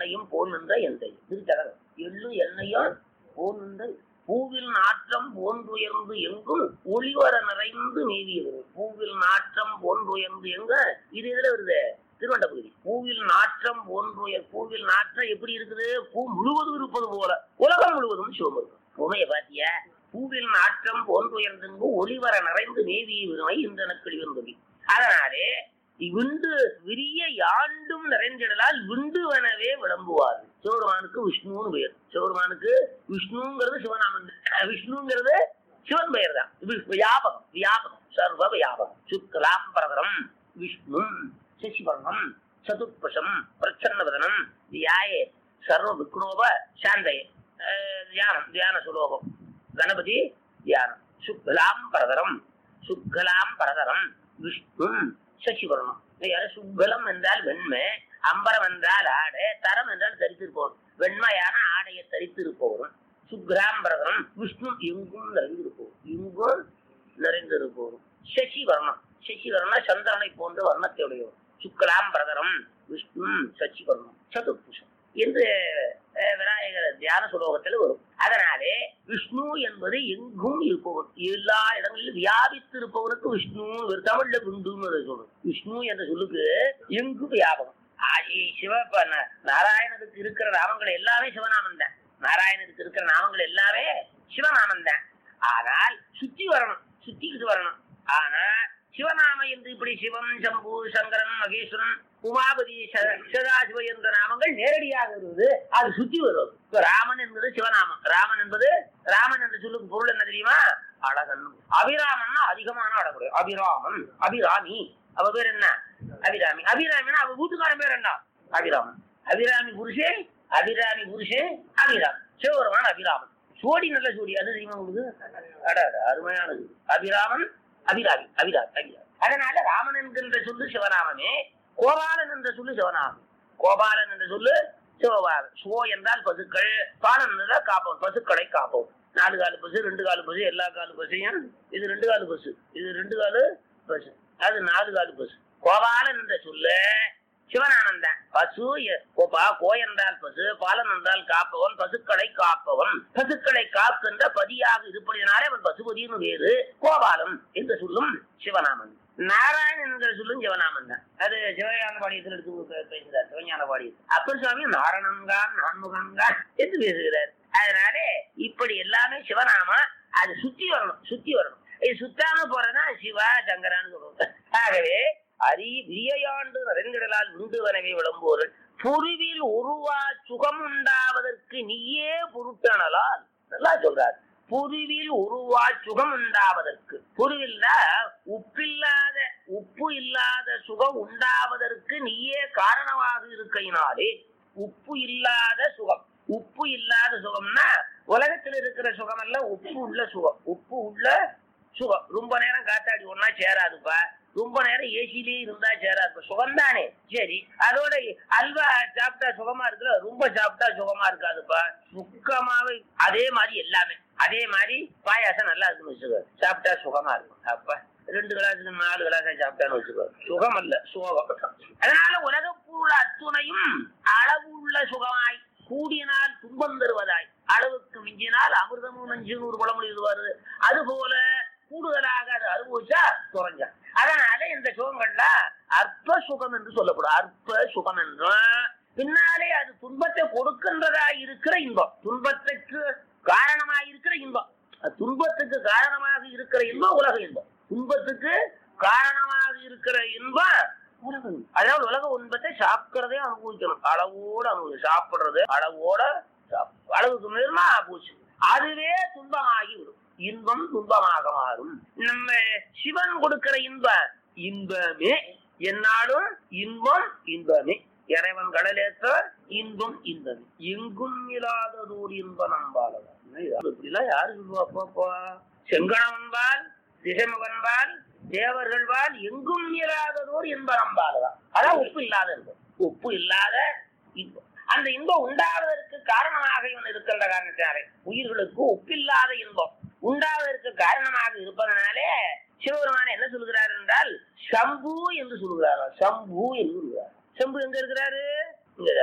எண்ணெயும் போல் நின்ற எந்தை திருச்சகரம் எள்ளு எண்ணெயும் போல் நின்ற பூவில் நாற்றம் போன்றுயர்ந்து எங்கும் ஒளிவர நிறைந்து மேவியது பூவில் நாற்றம் போன்றுயர்ந்து எங்க இது இதுல வருது திருவண்ட பகுதி பூவில் நாற்றம் போன்றுயர் பூவில் நாற்றம் எப்படி இருக்குது பூ முழுவதும் இருப்பது போல உலகம் முழுவதும் சிவமுருகன் உமைய பாத்தியா பூவில் நாற்றம் போன்றுயர்ந்தெங்கு ஒளிவர நிறைந்து மேவிய விருமை இந்தனக்களி வந்தது அதனாலே விண்டு விரிய யாண்டும் நிறைந்திடலால் விண்டுவனவே விளம்புவார் சிவபெருமானுக்கு விஷ்ணுன்னு பெயர் சிவபெருமானுக்கு விஷ்ணுங்கிறது சிவநாமன் விஷ்ணுங்கிறது சிவன் பெயர் தான் இது வியாபகம் வியாபகம் சர்வ வியாபகம் சுக்லாம் பரதரம் விஷ்ணு சசிவர்ணம் சதுர்பசம் பிரச்சன்னவதனம் தியாயே சர்வ விக்னோப சாந்தயே அஹ் தியானம் தியான சுலோகம் கணபதி தியானம் சுக்லாம் பரதரம் சுக்லாம் பரதரம் விஷ்ணு சசிவர்ணம் யாரு சுக்கலம் என்றால் வெண்மை அம்பரம் என்றால் ஆடை தரம் என்றால் தரித்திருப்போம் வெண்மையான ஆடையை தரித்திருப்பவரும் சுக்ராம்பரதனம் விஷ்ணு எங்கும் நிறைந்திருப்போம் எங்கும் நிறைந்திருப்பவரும் சசிவர்ணம் சசிவர்ணம் சந்திரனை போன்ற வர்ணத்தை உடையவர் சுக்லாம்பரதரம் விஷ்ணு சசிவர்ணம் சதுர்புஷம் என்று அஹ், விநாயகர் தியான சுலோகத்தில் வரும் அதனாலே விஷ்ணு என்பது எங்கும் இருப்பவன் எல்லா இடங்களிலும் வியாபித்து இருப்பவனுக்கு விஷ்ணு ஒரு தமிழ்ல விண்டுன்னு அதை சொல்றது விஷ்ணு என்ற சொல்லுக்கு எங்கும் வியாபகம் ஆதி சிவ இப்ப ந- நாராயணனுக்கு இருக்கிற நாமங்கள் எல்லாமே சிவநாமம் தான் நாராயணனுக்கு இருக்கிற நாமங்கள் எல்லாமே சிவநாமம் தான் ஆனால் சுத்தி வரணும் சுத்திக்கிட்டு வரணும் ஆனா சிவநாம என்று இப்படி சிவம் சம்பு சங்கரன் மகேஸ்வரன் உமாபதி ச- சதாசிவ என்ற நாமங்கள் நேரடியாக வருவது அது சுத்தி வரும் இப்ப ராமன் என்பது சிவநாமம் ராமன் என்பது ராமன் என்ற சொல்லுக்கு பொருள் என்ன தெரியுமா அழகன் அபிராமன்னா அதிகமான அழகுடைய அபிராமன் அபிராமி அவ பேர் என்ன அபிராமி அபிராமின்னா அவ வீட்டுக்காரன் பேர் என்ன அபிராமன் அபிராமி புருஷே அபிராமி புருஷே அபிராம் சிவபெருமான் அபிராமன் சோடி நல்ல சோடி அது தெரியுமா உங்களுக்கு அட அட, அருமையானது அபிராமன் அபிராமி அபிராமி அபிராமி அதனால ராமன் என்கின்ற சொல்லு சிவநாமமே கோபாலன் என்ற சொல்லு சிவநாமம் கோபாலன் என்ற சொல்லு சிவபாலன் சோ என்றால் பசுக்கள் பாலன் என்றால் காப்போம் பசுக்களை காப்போம் நாலு காலு பசு ரெண்டு காலு பசு எல்லா காலு பசையும் இது ரெண்டு காலு பசு இது ரெண்டு காலு பசு அது நாலு காலு பசு கோபாலன் என்ற சொல்லு சிவனானந்தன் பசு எ- கோபா கோ என்றால் பசு பாலன் என்றால் காப்பவன் பசுக்களை காப்பவன் பசுக்களை காக்கின்ற பதியாக இருப்பதினாலே அவன் பசுபதினு வேறு கோபாலம் என்று சொல்லும் சிவநாமன் நாராயணன் என்கிற சொல்லும் சிவநாமன் தான் அது சிவஞான பாடியத்தில் எடுத்து பே- பேசுகிறார் சிவஞான பாடியத்தில் அப்பர் சுவாமி நாரணன்கான் நான்முகன்கான் என்று பேசுகிறார் அதனாலே இப்படி எல்லாமே சிவநாமம் அது சுத்தி வரணும் சுத்தி வரணும் இது சுத்தாம போறதுன்னா சிவா சங்கரான்னு சொல்லுவாங்க ஆகவே அரி விரியையாண்டு நிறைந்திடலால் உண்டுவனவே விளம்புவோர்கள் புருவில் உருவா சுகம் உண்டாவதற்கு நீயே பொருட்டானலால் நல்லா சொல்றார் புருவில் உருவா சுகம் உண்டாவதற்கு புருவில்னா உப்பில்லாத உப்பு இல்லாத சுகம் உண்டாவதற்கு நீயே காரணமாக இருக்கையினாலே உப்பு இல்லாத சுகம் உப்பு இல்லாத சுகம்னா உலகத்தில் இருக்கிற சுகம் எல்லாம் உப்பு உள்ள சுகம் உப்பு உள்ள சுகம் ரொம்ப நேரம் காத்தாடி ஒன்னா சேராதுப்பா ரொம்ப நேரம் ஏசிலேயே இருந்தா சேராது சுகம் தானே சரி அதோட அல்வா சாப்பிட்டா சுகமா இருக்குல்ல ரொம்ப சாப்பிட்டா சுகமா இருக்காதுப்பா சுக்கமாவே அதே மாதிரி எல்லாமே அதே மாதிரி பாயாசம் நல்லா இருக்குன்னு வச்சுக்கோ சாப்பிட்டா சுகமா இருக்கும் அப்பா ரெண்டு கிளாஸ் நாலு கிளாஸ் சாப்பிட்டான்னு வச்சுக்கோ சுகம் அல்ல சுகம் அதனால உலக பொருள் அத்துணையும் அளவு உள்ள சுகமாய் கூடியனால் துன்பம் தருவதாய் அளவுக்கு மிஞ்சினால் அமிர்தமும் நஞ்சு நூறு பழமொழி எழுதுவாரு அது போல கூடுதலாக அது அனுபவிச்சா குறைஞ்சா அதனால இந்த சுகங்கள்ல அற்ப சுகம் என்று சொல்லப்படும் அற்ப சுகம் என்றும் பின்னாலே அது துன்பத்தை கொடுக்கின்றதா இருக்கிற இன்பம் துன்பத்துக்கு காரணமாக இருக்கிற இன்பம் அது துன்பத்துக்கு காரணமாக இருக்கிற இன்பம் உலக இன்பம் துன்பத்துக்கு காரணமாக இருக்கிற இன்பம் உலக இன்பம். அதாவது உலக இன்பத்தை சாப்பிடுறதே அனுபவிக்கணும் அளவோட அனுபவி சாப்பிடுறது அளவோட சாப்பிடு. அளவுக்கு மீறினா போச்சு அதுவே துன்பமாகி விடும் இன்பம் துன்பமாக மாறும் நம்ம சிவன் கொடுக்கிற இன்பம் இன்பமே என்னாலும் இன்பம் இன்பமே இறைவன் கடலேற்ற இன்பம் இன்பமே எங்கும் இல்லாததோர் இன்ப நம்பாளவன் இப்படிலாம் யாரு சொல்லுவாப்பாப்பா செங்கணவன்பால் திசைமுகன்பால் தேவர்கள்பால் எங்கும் இல்லாததோர் இன்ப நம்பாளவன் அதான் உப்பு இல்லாத இன்பம் உப்பு இல்லாத இன்பம் அந்த இன்பம் உண்டாவதற்கு காரணமாக இவன் இருக்கின்ற காரணத்தினாலே உயிர்களுக்கு ஒப்பில்லாத இன்பம் உண்டாவதற்கு காரணமாக இருப்பதனாலே சிவபெருமான் என்ன சொல்கிறார் என்றால் சம்பு என்று சொல்கிறார் சம்பு என்று சொல்கிறார் சம்பு எங்க இருக்கிறாரு இங்கதான் இருக்கிறார்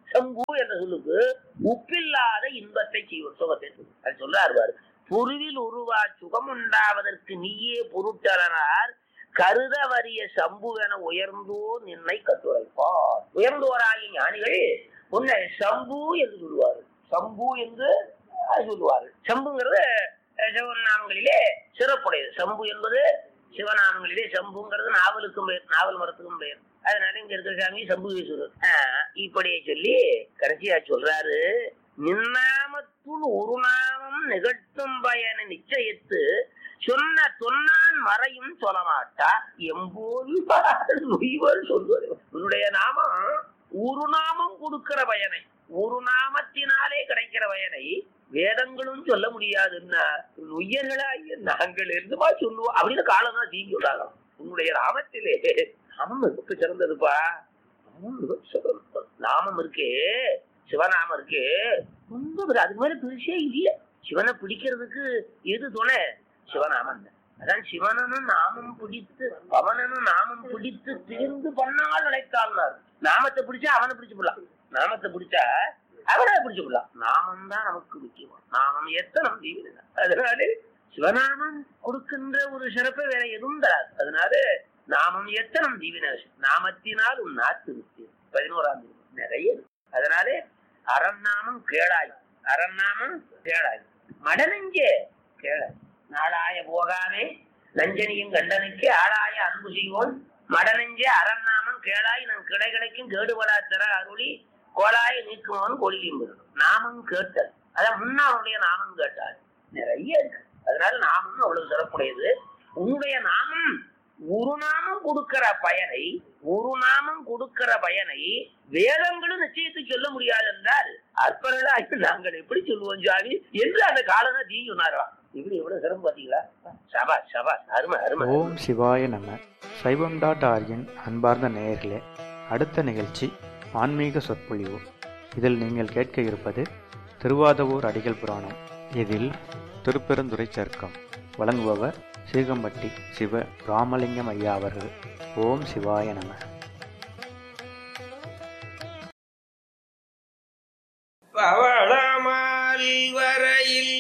சம்பு என்ற சொல்லுக்கு உப்பில்லாத இன்பத்தை செய்வோம் சுகத்தை செய்வோம். அது சொல்றாரு பாரு பொருவில் உருவா சுகம் உண்டாவதற்கு நீயே பொருட்டலனார் கருத வரிய சம்புவென உயர்ந்தோ நின்னை கட்டுரைப்பார் உயர்ந்தோராகிய ஞானிகள் உன்னை சம்பு என்று சொல்லுவார்கள் சம்பு என்று அது சொல்லுவார்கள் சம்புங்கிறது அஹ், சிவநாமங்களிலே சிறப்புடையது சம்பு என்பது சிவநாமங்களிலே சம்புங்கிறது நாவலுக்கும் பெயர் நாவல் மரத்துக்கும் பெயர் அதனால இங்க இருக்கிற சாமி சம்புவீஸ்வரர் ஆஹ், இப்படியே சொல்லி கடைசியா சொல்றாரு நின்னாமத்துள் ஒரு நாமம் நிகழ்த்தும் பயனை நிச்சயித்து சொன்ன சொன்னான் மறையும் சொல்ல மாட்டா எம்போது உய்வர் சொல்வது உன்னுடைய நாமம் ஒரு நாமம் கொடுக்கிற பயனை ஒரு நாமத்தினாலே கிடைக்கிற பயனை வேதங்களும் சொல்ல முடியாதுன்னா உயர்களாகிய நாங்கள் இருந்துமா சொல்லுவோம் அப்படின்னு காலம் தான் தீங்கி சொல்றாங்க உன்னுடைய நாமத்திலே நாமம் மிக சிறந்ததுப்பா நாமம் மிக சிறந்தது. நாமம் இருக்கே சிவநாமம் இருக்கு ரொம்ப பெரிய- அதுக்கு மேல பெருசே இல்ல சிவனை பிடிக்கிறதுக்கு எது துணை சிவநாமம் தான். அதான் சிவனனும் நாமம் பிடித்து பவனனும் நாமம் பிடித்து திரிந்து பண்ணால் நினைத்தாள்னார் நாமத்தை பிடிச்சா அவனை பிடிச்சு விடலாம் நாமத்தை பிடிச்சா அவனை பிடிச்சு விடலாம் நாமம் தான் நமக்கு முக்கியம் நாமம் எத்தனை தீவிரம் அதனால சிவநாமம் கொடுக்கின்ற ஒரு சிறப்பை வேற எதுவும் தராது அதனால நாமம் எத்தனை தீவின நாமத்தினால் உன் நாத்து முக்கியம் பதினோராம் தேதி நிறைய இருக்கு. அதனாலே அரண்நாமம் கேளாய் அரண்நாமம் கேளாய் மடனெஞ்சே கேளாய் நாளாய போகாமே நஞ்சனியும் கண்டனுக்கு ஆளாய அன்பு செய்வோம் மடனெஞ்சே அரண்நாமம் கேளாய் நம் கிடை கிடைக்கும் கேடுபடா தர அருளி கோளாய நீக்குவோம் கொள்ளியும் நாமம் கேட்டல் அதான் முன்னாருடைய நாமம் கேட்டாள் நிறைய இருக்கு அதனால நாமம் அவ்வளவு சிறப்புடையது உன்னுடைய நாமம் ஒரு நாமம் கொடுக்கிற பயனை ஒரு நாமம் கொடுக்கிற பயனை வேதங்களும் நிச்சயத்தை சொல்ல முடியாது என்றால் அற்பர்களாக நாங்கள் எப்படி சொல்லுவோம் ஜாவி என்று அந்த காலம் தான் தீங்கி சொன்னாராம் இப்படி எவ்வளவு சிரமம் பாத்தீங்களா சபா சபா அருமை அருமை ஓம் சிவாய நம சைவம் டாட் ஆர்கின் அன்பார்ந்த நேயர்களே அடுத்த நிகழ்ச்சி ஆன்மீக சொற்பொழிவு இதில் நீங்கள் கேட்க இருப்பது திருவாதவூர் அடிகள் புராணம் இதில் திருப்பெருந்துறை சர்க்கம் வழங்குபவர் சீகம்பட்டி சிவ ராமலிங்கம் ஐயா அவர்கள் ஓம் சிவாய நம பவளமால் வரையில்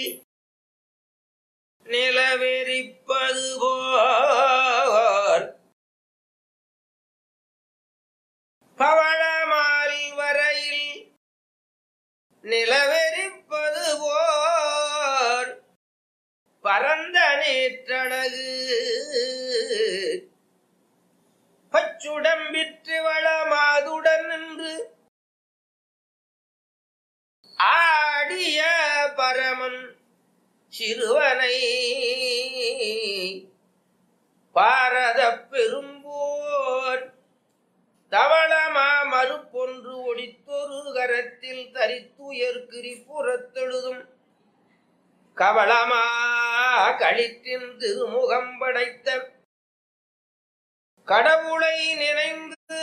நிலவெறிப்பது போர் பவளமால் வரையில் நிலவெறிப்பது போர் பரந்த நேற்றழகு பச்சுடம்பிற்று வளமாதுடன் நின்று ஆடிய பரமன் சிறுவனை பாரத பெரும்போர் தவளமா மறுப்பொன்று ஒடித்தொரு கரத்தில் தரித்துயர் கிரிபுறத்தெழுதும் கவளமா களிற்றின் திருமுகம் படைத்த கடவுளை நினைந்து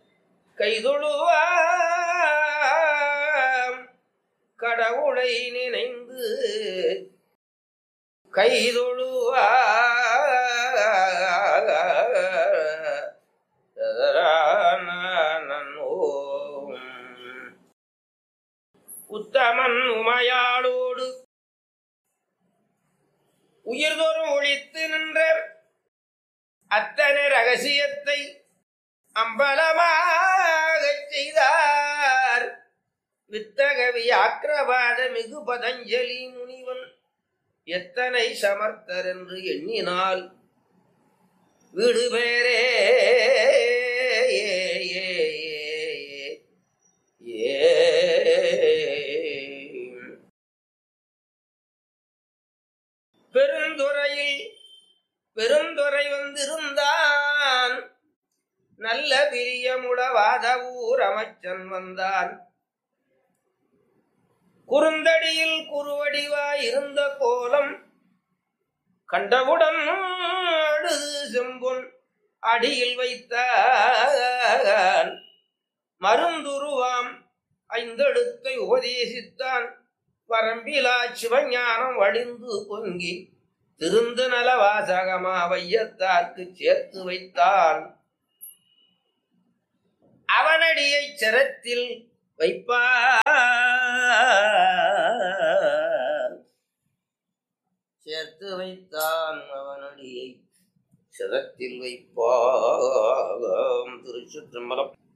கைதொழுவாம் கடவுளை நினைந்து கைதொழுவா உத்தமன் உமையாளோடு உயிர்தோறும் ஒழித்து நின்ற அத்தனை ரகசியத்தை அம்பலமாகச் செய்தார் வித்தகவி ஆக்கிரவாத மிகு பதஞ்சலி முனிவன் எத்தனை சமர்த்தர் என்று எண்ணினால் வீடு பேரே பெருந்துறையில் பெருந்துறை வந்திருந்தான் நல்ல பிரியமுளவாத ஊர் அமைச்சன் வந்தான் குறுந்தடியில் குறுவடிவாய் இருந்த கோலம் கண்டவுடன் அழுது செம்பொன் அடியில் வைத்தான் மருந்துருவாம் ஐந்தெழுத்தை உபதேசித்தான் வரம்பிலா சிவஞானம் வழிந்து பொங்கி திருந்து நலவாசகமா வையத்தார்க்கு சேர்த்து வைத்தான் அவனடியை சிரத்தில் வைப்பா சேர்த்து வைத்தான் அவனடியை சிரத்தில் வைப்பாம் திருச்சிற்றம்பலம்